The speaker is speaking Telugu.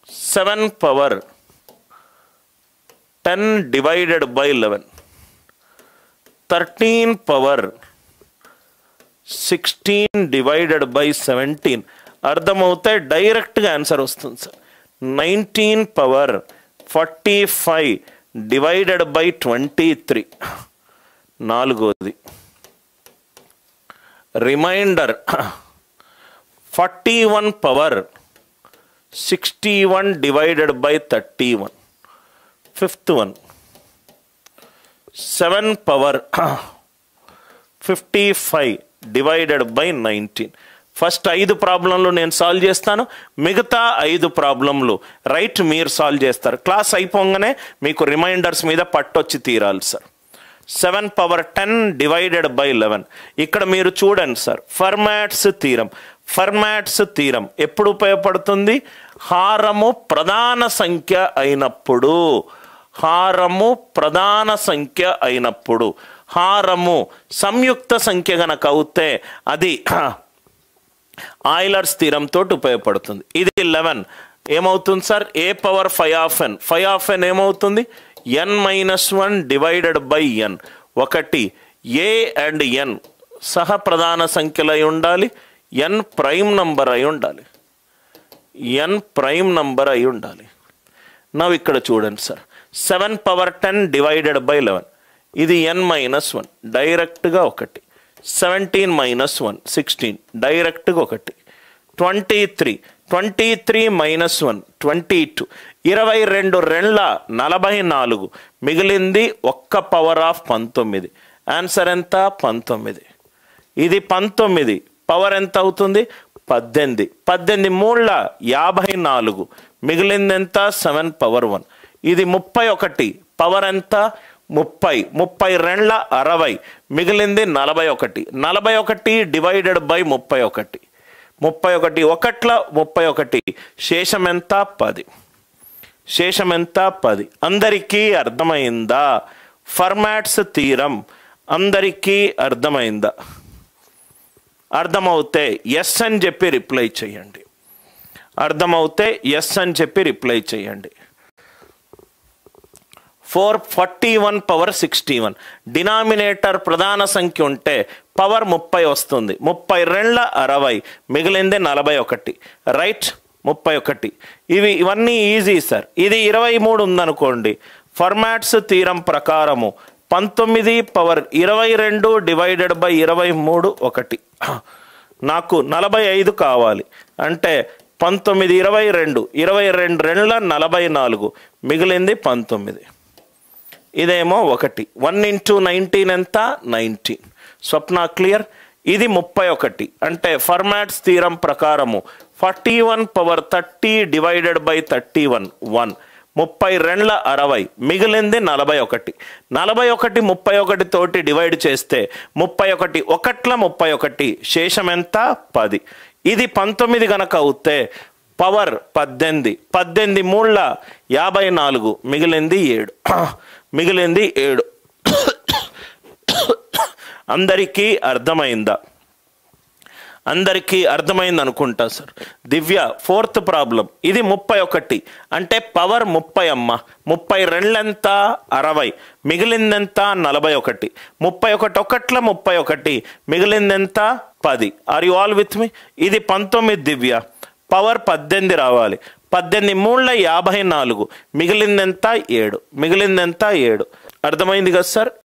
seven power ten divided by eleven thirteen power sixteen divided by seventeen అర్థమవుతే డైరెక్ట్గా ఆన్సర్ వస్తుంది sir nineteen power forty five divided by twenty three నాలుగోది remainder forty one power sixty one divided by thirty one fifth one seven power fifty five divided by nineteen first ఐదు ప్రాబ్లంలు నేను సాల్వ్ చేస్తాను మిగతా ఐదు ప్రాబ్లంలు రైట్ మీరు సాల్వ్ చేస్తారు క్లాస్ అయిపోగానే మీకు రిమైండర్స్ మీద పట్టొచ్చి తీరాలి sir seven power ten divided by eleven ఇక్కడ మీరు చూడండి సార్ ఫర్మాట్స్ తీరం ఫర్మాట్స్ తీరం ఎప్పుడు ఉపయోగపడుతుంది హారము ప్రధాన సంఖ్య అయినప్పుడు హారము ప్రధాన సంఖ్య అయినప్పుడు హారము సంయుక్త సంఖ్య గనక అవుతే అది ఆయిలర్స్ స్థిరంతో ఉపయోగపడుతుంది ఇది లెవెన్ ఏమవుతుంది sir a power five of n five of n ఏమవుతుంది n minus one divided by n ఒకటి ఏ అండ్ ఎన్ సహ ప్రధాన సంఖ్యలు అయి ఉండాలి ఎన్ ప్రైమ్ నంబర్ అయి ఉండాలి ఎన్ ప్రైమ్ నంబర్ అయి ఉండాలి నవ్వు ఇక్కడ చూడండి sir seven power ten divided by eleven ఇది ఎన్ మైనస్ వన్ డైరెక్ట్గా ఒకటి సెవెంటీన్ మైనస్ వన్ సిక్స్టీన్ డైరెక్ట్గా ఒకటి twenty three twenty three minus one twenty two ఇరవై రెండు రెండ్ల నలభై నాలుగు మిగిలింది ఒక్క పవర్ ఆఫ్ పంతొమ్మిది ఆన్సర్ ఎంత పంతొమ్మిది ఇది పంతొమ్మిది పవర్ ఎంత అవుతుంది పద్దెనిమిది పద్దెనిమిది మూడుల యాభై నాలుగు మిగిలింది ఎంత సెవెన్ పవర్ వన్ ఇది ముప్పై ఒకటి పవర్ ఎంత ముప్పై ముప్పై రెండ్ల అరవై మిగిలింది నలభై ఒకటి నలభై ఒకటి డివైడెడ్ బై ముప్పై ఒకటి ముప్పై ఒకటి ఒకట్ల ముప్పై ఒకటి శేషం ఎంత పది శేషం ఎంత పది అందరికీ అర్థమైందా ఫర్మాట్స్ తీరం అందరికీ అర్థమైందా అర్థమవుతే ఎస్ అని చెప్పి రిప్లై చేయండి అర్థమవుతే ఎస్ అని చెప్పి రిప్లై చేయండి four forty one power sixty one denominator ప్రధాన సంఖ్య ఉంటే పవర్ ముప్పై వస్తుంది ముప్పై రెండ్ల అరవై మిగిలింది నలభై ఒకటి రైట్ ముప్పై ఒకటి ఇవి ఇవన్నీ ఈజీ సార్ ఇది ఇరవై మూడు ఉందనుకోండి ఫర్మాట్స్ తీరం ప్రకారము పంతొమ్మిది పవర్ ఇరవై రెండు డివైడెడ్ బై ఇరవై మూడు ఒకటి నాకు నలభై ఐదు కావాలి అంటే పంతొమ్మిది ఇరవై రెండు ఇరవై రెండు రెండ్ల నలభై నాలుగు మిగిలింది పంతొమ్మిది ఇదేమో ఒకటి వన్ ఇంటూ నైన్టీన్ ఎంత నైన్టీన్ స్వప్న క్లియర్ ఇది ముప్పై ఒకటి అంటే ఫర్మాట్స్ తీరం ప్రకారము forty one power thirty divided by thirty one one ముప్పై రెండ్ల అరవై మిగిలింది నలభై ఒకటి నలభై ఒకటి ముప్పై ఒకటి తోటి డివైడ్ చేస్తే ముప్పై ఒకటి ఒకట్ల ముప్పై ఒకటి శేషం ఎంత పది ఇది పంతొమ్మిది గనక అవుతే పవర్ పద్దెనిమిది పద్దెనిమిది మూళ్ళ యాభై నాలుగు మిగిలింది ఏడు మిగిలింది ఏడు అందరికీ అర్థమైందా అందరికీ అర్థమైంది అనుకుంటా సార్ దివ్య ఫోర్త్ ప్రాబ్లం ఇది ముప్పై ఒకటి అంటే పవర్ ముప్పై అమ్మ ముప్పై రెండ్లెంత అరవై మిగిలిందెంత నలభై ఒకటి ముప్పై ఒకటి ఒకట్ల ముప్పై ఒకటి మిగిలిందెంత పది are you all with me ఇది పంతొమ్మిది దివ్య పవర్ పద్దెనిమిది రావాలి పద్దెనిమిది మూడుల యాభై నాలుగు మిగిలిందెంత ఏడు మిగిలిందెంత ఏడు అర్థమైంది కదా సార్